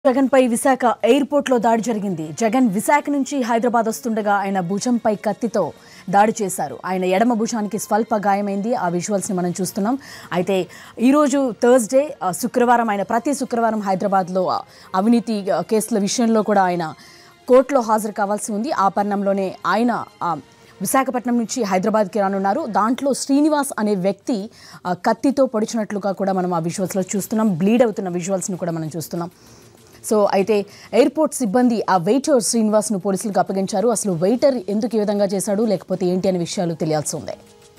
జగన్ పై Visakha airport లో దాడి జరిగింది జగన్ విశాఖ నుంచి హైదరాబాద్ వస్తుండగా ఆయన భుజంపై కత్తితో దాడి చేశారు ఆయన ఎడమ భుజానికి స్వల్ప గాయమైంది ఆ విజువల్స్ ని మనం చూస్తున్నాం అయితే ఈరోజు థర్స్డే ఆ, శుక్రవారం ఆయన ప్రతి శుక్రవారం హైదరాబాద్లో ఆ, అవినీతి ఆ, కేసుల విషయంలో కూడా ఆయన కోర్టులో హాజరు కావాల్సి ఉంది ఆ పరిణంలోనే ఆయన ఆ, విశాఖపట్నం నుంచి హైదరాబాద్కి రానున్నారు దాంట్లో శ్రీనివాస్ అనే వ్యక్తి ఆ, కత్తితో పొడిచినట్లుగా కూడా మనం ఆ విజువల్స్లో చూస్తున్నాం బ్లీడ్ అవుతున్న విజువల్స్ని కూడా మనం చూస్తున్నాం సో అయితే ఎయిర్పోర్ట్ సిబ్బంది ఆ వెయిటర్ శ్రీనివాస్ను పోలీసులకు అప్పగించారు అసలు వెయిటర్ ఎందుకు ఈ విధంగా చేశాడు లేకపోతే ఏంటి అనే విషయాలు తెలియాల్సి ఉంది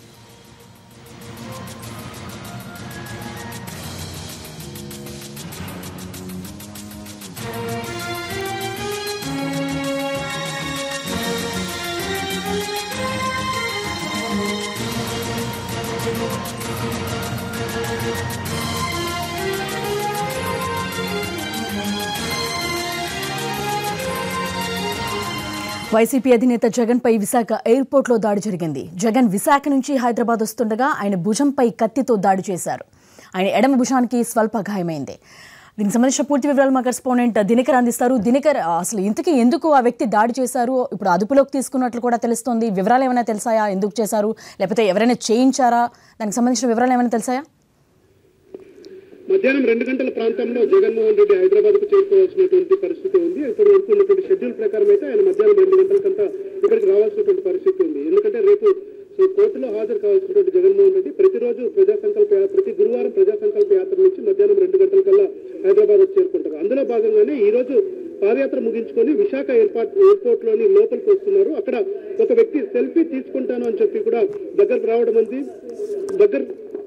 వైసీపీ అధినేత జగన్ పై విశాఖ ఎయిర్పోర్ట్లో దాడి జరిగింది జగన్ విశాఖ నుంచి హైదరాబాద్ వస్తుండగా ఆయన భుజంపై కత్తితో దాడి చేశారు ఆయన ఎడమ భుజానికి స్వల్ప గాయమైంది దీనికి సంబంధించిన పూర్తి వివరాలు మా కరెస్పాండెంట్ దినకర్ అందిస్తారు దినకర్ అసలు ఇంతకీ ఎందుకు ఆ వ్యక్తి దాడి చేశారు ఇప్పుడు అదుపులోకి తీసుకున్నట్లు కూడా తెలుస్తోంది వివరాలు ఏమైనా తెలుసాయా ఎందుకు చేశారు లేకపోతే ఎవరైనా చేయించారా దానికి సంబంధించిన వివరాలు ఏమైనా తెలుసాయా మధ్యాహ్నం రెండు గంటల ప్రాంతంలో జగన్మోహన్ రెడ్డి హైదరాబాద్ కు చేరుకోవాల్సినటువంటి పరిస్థితి ఉంది ఇప్పటి వరకు ఉన్నటువంటి షెడ్యూల్ ప్రకారం అయితే ఆయన మధ్యాహ్నం రెండు గంటలకంతా ఇక్కడికి రావాల్సినటువంటి పరిస్థితి ఉంది ఎందుకంటే రేపు సో కోర్టులో హాజరు కావాల్సినటువంటి జగన్మోహన్ రెడ్డి ప్రతిరోజు ప్రజా సంకల్ప యా- ప్రతి గురువారం ప్రజా సంకల్ప యాత్ర నుంచి మధ్యాహ్నం రెండు గంటల కల్లా హైదరాబాద్ వచ్చి చేరుకుంటారు అందులో భాగంగానే ఈ రోజు పాదయాత్ర ముగించుకొని విశాఖ ఎయిర్పోర్ట్ ఎయిర్పోర్ట్ లోని లోపలికి వస్తున్నారు అక్కడ ఒక వ్యక్తి సెల్ఫీ తీసుకుంటాను అని చెప్పి కూడా దగ్గరకు రావడం ఉంది దగ్గర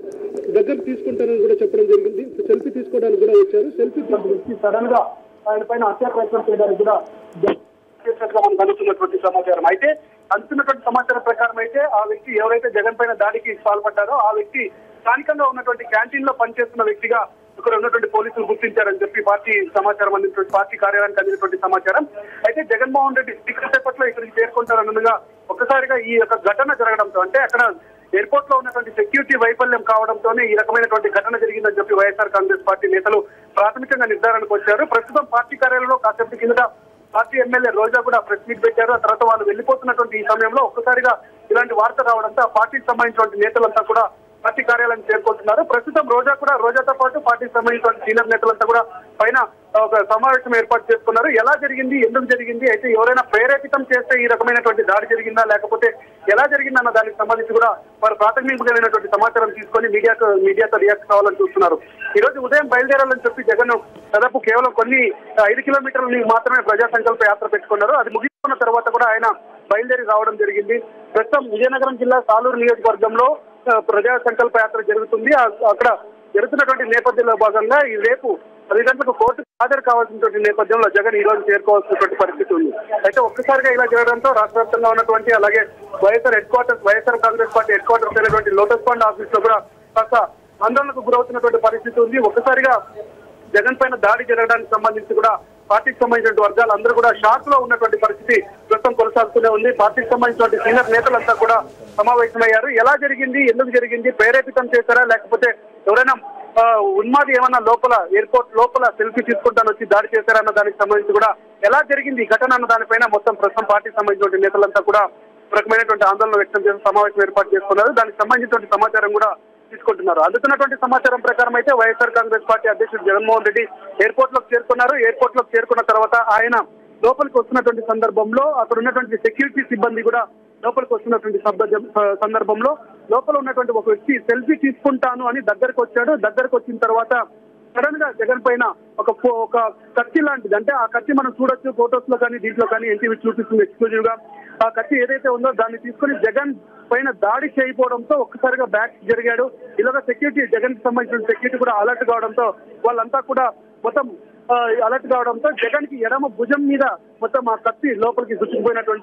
దగ్గర తీసుకుంటారని కూడా చెప్పడం జరిగింది సెల్ఫీ తీసుకోవడానికి కూడా వచ్చారు సెల్ఫీ వ్యక్తి సడన్ గా ఆయన పైన హత్యా ప్రయత్నం చేయడానికి కూడా చేసినట్లుగా మనకు అందుతున్నటువంటి సమాచారం అయితే అందుతున్నటువంటి సమాచారం ప్రకారం అయితే ఆ వ్యక్తి ఎవరైతే జగన్ పైన దాడికి పాల్పడ్డారో ఆ వ్యక్తి స్థానికంగా ఉన్నటువంటి క్యాంటీన్ లో పనిచేస్తున్న వ్యక్తిగా ఇక్కడ ఉన్నటువంటి పోలీసులు గుర్తించారని చెప్పి పార్టీ సమాచారం అందినటువంటి పార్టీ కార్యాలయానికి అందినటువంటి సమాచారం అయితే జగన్మోహన్ రెడ్డి టికెట్ సేపట్లో ఇక్కడికి చేరుకుంటారన్నగా ఒక్కసారిగా ఈ యొక్క ఘటన జరగడంతో అంటే అక్కడ ఎయిర్పోర్ట్ లో ఉన్నటువంటి సెక్యూరిటీ వైఫల్యం కావడంతోనే ఈ రకమైనటువంటి ఘటన జరిగిందని చెప్పి వైఎస్ఆర్ కాంగ్రెస్ పార్టీ నేతలు ప్రాథమికంగా నిర్ధారణకు వచ్చారు ప్రస్తుతం పార్టీ కార్యాలయంలో కాసేపటి కిందట పార్టీ ఎమ్మెల్యే రోజా కూడా ప్రెస్ మీట్ పెట్టారు ఆ తర్వాత వాళ్ళు వెళ్ళిపోతున్నటువంటి ఈ సమయంలో ఒక్కసారిగా ఇలాంటి వార్త రావడంతో ఆ పార్టీకి సంబంధించినటువంటి నేతలంతా కూడా పార్టీ కార్యాలయం చేరుకుంటున్నారు ప్రస్తుతం రోజా కూడా రోజాతో పాటు పార్టీకి సంబంధించిన సీనియర్ నేతలంతా కూడా పైన ఒక సమావేశం ఏర్పాటు చేసుకున్నారు ఎలా జరిగింది ఎందుకు జరిగింది అయితే ఎవరైనా ప్రేరేపితం చేస్తే ఈ రకమైనటువంటి దాడి జరిగిందా లేకపోతే ఎలా జరిగిందన్న దానికి సంబంధించి కూడా వారు ప్రాథమికమైనటువంటి సమాచారం తీసుకొని మీడియాకు మీడియాతో రియాక్ట్ కావాలని చూస్తున్నారు ఈ రోజు ఉదయం బయలుదేరాలని చెప్పి జగన్ దాదాపు కేవలం కొన్ని ఐదు కిలోమీటర్లు మాత్రమే ప్రజా సంకల్ప యాత్ర పెట్టుకున్నారు అది ముగిస్తున్న తర్వాత కూడా ఆయన బయలుదేరి రావడం జరిగింది ప్రస్తుతం విజయనగరం జిల్లా సాలూరు నియోజకవర్గంలో ఆ, ప్రజా సంకల్ప యాత్ర జరుగుతుంది ఆ- అక్కడ జరుగుతున్నటువంటి నేపథ్యంలో భాగంగా ఈ రేపు పది గంటలకు కోర్టుకు హాజరు కావాల్సినటువంటి నేపథ్యంలో జగన్ ఈ రోజు చేరుకోవాల్సినటువంటి పరిస్థితి ఉంది అయితే ఒక్కసారిగా ఇలా జరగడంతో రాష్ట్ర వ్యాప్తంగా ఉన్నటువంటి అలాగే YSR head quarters YSR Congress party head quarters అయినటువంటి లోటస్ ఫండ్ ఆఫీస్ లో కూడా కాస్త ఆందోళనకు గురవుతున్నటువంటి పరిస్థితి ఉంది ఒక్కసారిగా జగన్ పైన దాడి జరగడానికి సంబంధించి కూడా పార్టీకి సంబంధించిన వర్గాలు అందరూ కూడా షాక్ లో ఉన్నటువంటి పరిస్థితి ప్రస్తుతం కొనసాగుతూనే ఉంది పార్టీకి సంబంధించిన సీనియర్ నేతలంతా కూడా సమావేశమయ్యారు ఎలా జరిగింది ఎందుకు జరిగింది ప్రేరేపితం చేశారా లేకపోతే ఎవరైనా ఆ, ఉన్మాది ఏమన్నా లోపల ఎయిర్పోర్ట్ లోపల సెల్ఫీ తీసుకుంటాను వచ్చి దాడి చేశారా అన్న దానికి సంబంధించి కూడా ఎలా జరిగింది ఈ ఘటన అన్న దానిపైన మొత్తం ప్రస్తుతం పార్టీకి సంబంధించిన నేతలంతా కూడా ఒక రకమైనటువంటి ఆందోళన వ్యక్తం చేసి సమావేశం ఏర్పాటు చేసుకున్నారు దానికి సంబంధించినటువంటి సమాచారం కూడా తీసుకుంటున్నారు అందుతున్నటువంటి సమాచారం ప్రకారం అయితే వైఎస్ఆర్ కాంగ్రెస్ పార్టీ అధ్యక్షుడు జగన్మోహన్ రెడ్డి ఎయిర్పోర్ట్ లోకి చేరుకున్నారు ఎయిర్పోర్ట్ లోకి చేరుకున్న తర్వాత ఆయన లోపలికి వస్తున్నటువంటి సందర్భంలో అక్కడ ఉన్నటువంటి సెక్యూరిటీ సిబ్బంది కూడా లోపలికి వస్తున్నటువంటి సందర్భం- సందర్భంలో లోపల ఉన్నటువంటి ఒక వ్యక్తి సెల్ఫీ తీసుకుంటాను అని దగ్గరకు వచ్చాడు దగ్గరకు వచ్చిన తర్వాత సడన్ గా జగన్ పైన ఒక ఫో- ఒక కత్తి లాంటిది అంటే ఆ కత్తి మనం చూడొచ్చు ఫొటోస్ లో కానీ దీంట్లో కానీ ఎన్టీవీ చూపిస్తుంది ఎక్స్క్లూజివ్ గా ఆ కత్తి ఏదైతే ఉందో దాన్ని తీసుకొని జగన్ పైన దాడి చేయకపోవడంతో ఒక్కసారిగా బ్యాక్ జరిగాడు ఇలాగ సెక్యూరిటీ జగన్ కి సంబంధించిన సెక్యూరిటీ కూడా అలర్ట్ కావడంతో వాళ్ళంతా కూడా మొత్తం అలర్ట్ కావడంతో జగన్ కి ఎడమ భుజం మీద మొత్తం ఆ కత్తి లోపలికి గుచ్చుకుపోయినటువంటిగా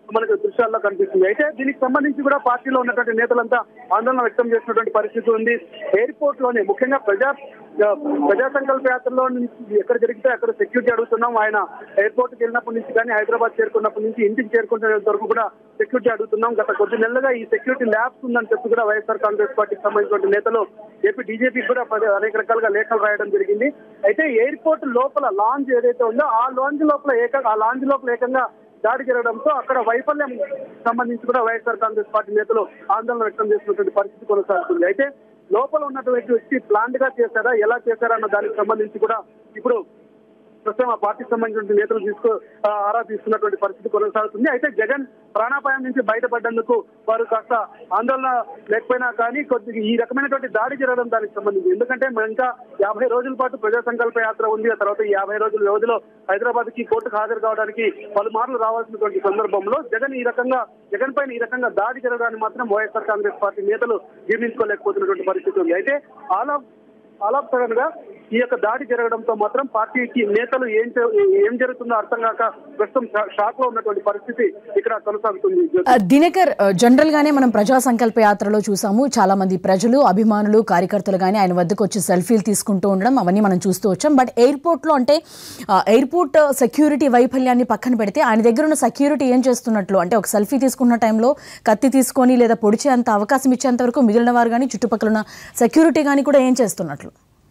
మనకు దృశ్యాల్లో కనిపిస్తుంది అయితే దీనికి సంబంధించి కూడా పార్టీలో ఉన్నటువంటి నేతలంతా ఆందోళన వ్యక్తం చేసినటువంటి పరిస్థితి ఉంది ఎయిర్పోర్ట్ లోనే ముఖ్యంగా ప్రజా ఆ, ప్రజా సంకల్ప యాత్రలో నుంచి ఎక్కడ జరిగితే అక్కడ సెక్యూరిటీ అడుగుతున్నాం ఆయన ఎయిర్పోర్ట్ కి వెళ్ళినప్పటి నుంచి కానీ హైదరాబాద్ చేరుకున్నప్పటి నుంచి ఇంటికి చేరుకుంటున్న వరకు కూడా సెక్యూరిటీ అడుగుతున్నాం గత కొద్ది నెలలుగా ఈ సెక్యూరిటీ ల్యాబ్స్ ఉందని చెప్పి కూడా వైఎస్ఆర్ కాంగ్రెస్ పార్టీకి సంబంధించిన నేతలు ఏపీ డీజీపీ కూడా పది- అనేక రకాలుగా లేఖలు రాయడం జరిగింది అయితే ఎయిర్పోర్ట్ లోపల లాంజ్ ఏదైతే ఉందో ఆ లాంజ్ లోపల ఏక ఆ లాంజ్ లోపల ఏకంగా దాడి జరగడంతో అక్కడ వైఫల్యం సంబంధించి కూడా వైఎస్ఆర్ కాంగ్రెస్ పార్టీ నేతలు ఆందోళన వ్యక్తం చేసినటువంటి పరిస్థితి కొనసాగుతుంది అయితే లోపల ఉన్నటువంటి వ్యక్తి ప్లాంట్ గా చేశారా ఎలా చేశారా అన్న దానికి సంబంధించి కూడా ఇప్పుడు ప్రస్తుతం ఆ పార్టీకి సంబంధించిన నేతలు తీసుకో ఆ, ఆరా తీస్తున్నటువంటి పరిస్థితి కొనసాగుతుంది అయితే జగన్ ప్రాణాపాయం నుంచి బయటపడ్డందుకు వారు కాస్త ఆందోళన లేకపోయినా కానీ కొద్దిగా ఈ రకమైనటువంటి దాడి జరగడం దానికి సంబంధించి ఎందుకంటే మనం ఇంకా యాభై రోజుల పాటు ప్రజా సంకల్ప యాత్ర ఉంది ఆ తర్వాత ఈ యాభై రోజుల వ్యవధిలో హైదరాబాద్ కి కోర్టుకు హాజరు కావడానికి పలుమార్లు రావాల్సినటువంటి సందర్భంలో జగన్ ఈ రకంగా జగన్ పైన ఈ రకంగా దాడి జరగడాన్ని మాత్రం వైఎస్ఆర్ కాంగ్రెస్ పార్టీ నేతలు జీర్ణించుకోలేకపోతున్నటువంటి పరిస్థితి ఉంది అయితే all of all of sudden గా ఈ యొక్క దాడి జరగడంతో మాత్రం పార్టీకి నేతలు ఏం చే- ఏం జరుగుతుందో అర్థం కాక ప్రస్తుతం షా- షాక్ లో ఉన్నటువంటి పరిస్థితి ఇక్కడ కొనసాగుతుంది జ్యోతి. ఆ, దినకర్ ఆ, జనరల్ గానే మనం ప్రజా సంకల్ప యాత్రలో చూసాము చాలా మంది ప్రజలు అభిమానులు కార్యకర్తలు కానీ ఆయన వద్దకు వచ్చి సెల్ఫీలు తీసుకుంటూ ఉండడం అవన్నీ మనం చూస్తూ వచ్చాం బట్ ఎయిర్పోర్ట్ లో అంటే ఆ, ఎయిర్పోర్ట్ సెక్యూరిటీ వైఫల్యాన్ని పక్కన పెడితే ఆయన దగ్గర ఉన్న సెక్యూరిటీ ఏం చేస్తున్నట్లు అంటే ఒక సెల్ఫీ తీసుకున్న టైంలో కత్తి తీసుకొని లేదా పొడిచేంత అవకాశం ఇచ్చేంత వరకు మిగిలిన వారు కానీ చుట్టుపక్కల ఉన్న సెక్యూరిటీ కానీ కూడా ఏం చేస్తున్నట్లు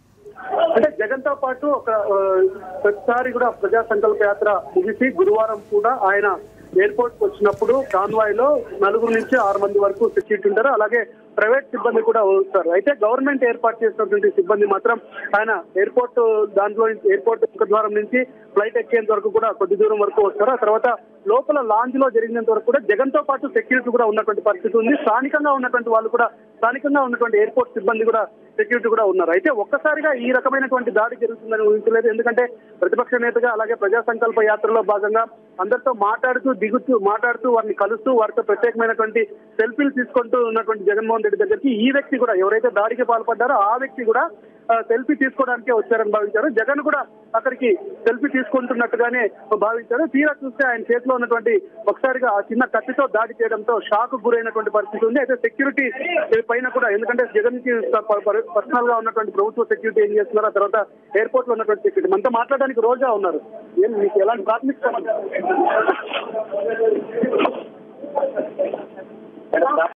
అంటే జగన్ తో పాటు ఒక ఆ, ప్రతిసారి కూడా ప్రజా సంకల్ప యాత్ర ముగిసి గురువారం కూడా ఆయన ఎయిర్పోర్ట్ కు వచ్చినప్పుడు కాన్వాయ్ లో నలుగురు నుంచి ఆరు మంది వరకు సెక్యూరిటీ ఉంటారు అలాగే ప్రైవేట్ సిబ్బంది కూడా వస్తారు అయితే గవర్నమెంట్ ఏర్పాటు చేసినటువంటి సిబ్బంది మాత్రం ఆయన ఎయిర్పోర్ట్ దాంట్లో నుంచి- ఎయిర్పోర్ట్ ద్వారం నుంచి ఫ్లైట్ ఎక్కేంత వరకు కూడా కొద్ది దూరం వరకు వస్తారు ఆ తర్వాత లోపల లాంజ్ లో జరిగినంత వరకు కూడా జగన్ తో పాటు సెక్యూరిటీ కూడా ఉన్నటువంటి పరిస్థితి ఉంది స్థానికంగా ఉన్నటువంటి వాళ్ళు కూడా స్థానికంగా ఉన్నటువంటి ఎయిర్పోర్ట్ సిబ్బంది కూడా సెక్యూరిటీ కూడా ఉన్నారు అయితే ఒక్కసారిగా ఈ రకమైనటువంటి దాడి జరుగుతుందని ఊహించలేదు ఎందుకంటే ప్రతిపక్ష నేతగా అలాగే ప్రజా సంకల్ప యాత్రలో భాగంగా అందరితో మాట్లాడుతూ దిగుతూ మాట్లాడుతూ వారిని కలుస్తూ వారితో ప్రత్యేకమైనటువంటి సెల్ఫీలు తీసుకుంటూ ఉన్నటువంటి జగన్మోహన్ రెడ్డి దగ్గరికి ఈ వ్యక్తి కూడా ఎవరైతే దాడికి పాల్పడ్డారో ఆ వ్యక్తి కూడా ఆ, సెల్ఫీ తీసుకోవడానికే వచ్చారని భావించారు జగన్ కూడా అక్కడికి సెల్ఫీ తీసుకుంటున్నట్టుగానే భావించారు తీరా చూస్తే ఆయన చేతిలో ఉన్నటువంటి ఒకసారిగా ఆ చిన్న కత్తితో దాడి చేయడంతో షాక్ గురైనటువంటి పరిస్థితి ఉంది అయితే సెక్యూరిటీ పైన కూడా ఎందుకంటే జగన్ కి పర్సనల్ గా ఉన్నటువంటి ప్రభుత్వ సెక్యూరిటీ ఏం చేస్తున్నారు ఆ తర్వాత ఎయిర్పోర్ట్ లో ఉన్నటువంటి సెక్యూరిటీ మనతో మాట్లాడడానికి రోజా ఉన్నారు ఏం మీకు ఎలాంటి ప్రాథమిక సమాచారం